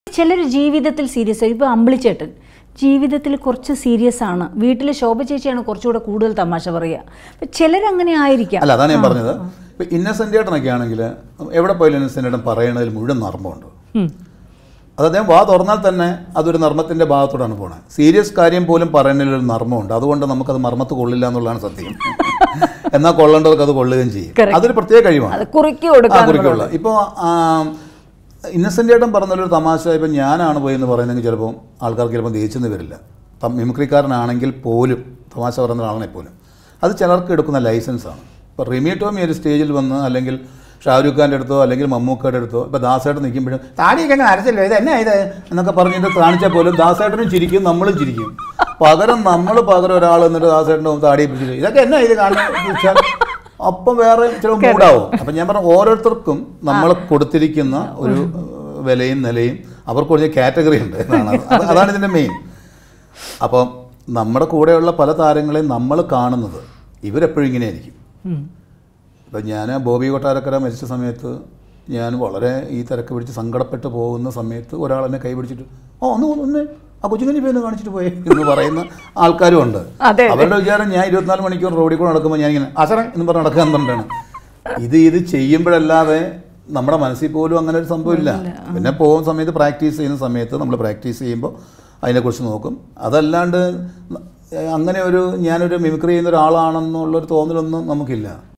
ചിലർ ജീവിതത്തിൽ സീരിയസ് ആയി ഇപ്പോൾ അമ്പിളിച്ചേട്ടൻ ജീവിതത്തിൽ കുറച്ച് സീരിയസ് ആണ് വീട്ടിൽ ശോഭ ചേച്ചിയാണ് കുറച്ചുകൂടെ കൂടുതൽ തമാശ പറയുക അപ്പം ചിലരങ്ങനെ ആയിരിക്കാം അല്ല അതാണ് ഞാൻ പറഞ്ഞത് ഇപ്പൊ ഇന്നസെന്റ് ഏട്ടനൊക്കെ ആണെങ്കിൽ എവിടെ പോയാലും ഇന്നസെന്റ് ഏട്ടൻ പറയണതിൽ മുഴുവൻ നർമ്മമുണ്ട് ഉം. അത് അദ്ദേഹം വാ തുറന്നാൽ തന്നെ അതൊരു നർമ്മത്തിന്റെ ഭാഗത്തോടാണ് പോണത് സീരിയസ് കാര്യം പോലും പറയുന്നതിൽ ഒരു നർമ്മമുണ്ട് അതുകൊണ്ട് നമുക്കത് മർമ്മത്ത് കൊള്ളില്ല എന്നുള്ളതാണ് സത്യം എന്നാൽ കൊള്ളേണ്ടവർക്ക് അത് കൊള്ളുകയും ചെയ്യും Correct. അതൊരു പ്രത്യേക കഴിവാണ് അത് കുറുക്കി ആ കൊടുക്കാൻ കുറിക്കുള്ള ഇപ്പോൾ ഇന്നസെന്റ് ഏട്ടൻ പറഞ്ഞൊരു തമാശ ഇപ്പം ഞാനാണ് പോയി എന്ന് പറയുന്നെങ്കിൽ ചിലപ്പോൾ ആൾക്കാർക്ക് ചിലപ്പോൾ ദേച്ചെന്ന് വരില്ല ഇപ്പം മിമിക്രിക്കാരനാണെങ്കിൽ പോലും തമാശ പറയുന്ന ഒരാളാണെങ്കിൽ പോലും അത് ചിലർക്ക് എടുക്കുന്ന ലൈസൻസാണ് ഇപ്പോൾ റിമി ടോമി ഒരു സ്റ്റേജിൽ വന്ന് അല്ലെങ്കിൽ ഷാരൂഖ് ഖാൻ്റെ അടുത്തോ അല്ലെങ്കിൽ മമ്മൂക്കയുടെ അടുത്തോ ഇപ്പോൾ ദാസേട്ടൻ നിൽക്കുമ്പോഴും താടിയൊക്കെ അങ്ങനെ അരച്ചല്ലോ ഇത് എന്നാ ഇത് എന്നൊക്കെ പറഞ്ഞിട്ട് കാണിച്ചാൽ പോലും ദാസേട്ടനും ചിരിക്കും നമ്മളും ചിരിക്കും പകരം നമ്മൾ പകരം ഒരാൾ എന്നിട്ട് ദാസേട്ടൻ്റെ താടി പിടിച്ചിട്ട് ഇതൊക്കെ എന്നാ ഇത് കാണുന്നത് അപ്പം വേറെ ചില മൂടാവും അപ്പം ഞാൻ പറഞ്ഞ ഓരോരുത്തർക്കും നമ്മൾ കൊടുത്തിരിക്കുന്ന ഒരു ഏഹ്, വിലയും നിലയും അവർക്ക് ഒരു കാറ്റഗറി ഉണ്ട് എന്നാണ് അത് അതാണ് ഇതിൻ്റെ മെയിൻ അപ്പം നമ്മുടെ കൂടെയുള്ള പല താരങ്ങളെയും നമ്മൾ കാണുന്നത് ഇവരെപ്പോഴും ഇങ്ങനെയായിരിക്കും ഉം. ഇപ്പം ഞാൻ ബോബി കൊട്ടാരക്കര മരിച്ച സമയത്ത് ഞാൻ വളരെ ഈ തിരക്ക് പിടിച്ച് സങ്കടപ്പെട്ട് പോകുന്ന സമയത്ത് ഒരാൾ എന്നെ കൈ പിടിച്ചിട്ട് ഓ ഒന്ന് ഒന്ന് ആ കൊച്ചുങ്ങനി പോയി ഒന്ന് കാണിച്ചിട്ട് പോയി എന്ന് പറയുന്ന ആൾക്കാരും ഉണ്ട് അതെ, അതെ. അവരുടെ വിചാരം ഞാൻ ഇരുപത്തിനാല് മണിക്കൂർ റോഡിൽ കൂടെ നടക്കുമ്പോൾ ഞാൻ ഇങ്ങനെ അസറ എന്ന് പറഞ്ഞ് നടക്കുക എന്ന് പറഞ്ഞിട്ടാണ് ഇത് ഇത് ചെയ്യുമ്പോഴല്ലാതെ നമ്മുടെ മനസ്സിൽ പോലും അങ്ങനെ ഒരു സംഭവമില്ല പിന്നെ പോകുന്ന സമയത്ത് പ്രാക്ടീസ് ചെയ്യുന്ന സമയത്ത് നമ്മൾ പ്രാക്ടീസ് ചെയ്യുമ്പോൾ അതിനെക്കുറിച്ച് നോക്കും അതല്ലാണ്ട് ന- അങ്ങനെ ഒരു ഞാനൊരു മിമിക്രി ചെയ്യുന്ന ഒരാളാണെന്നുള്ളൊരു തോന്നലൊന്നും നമുക്കില്ല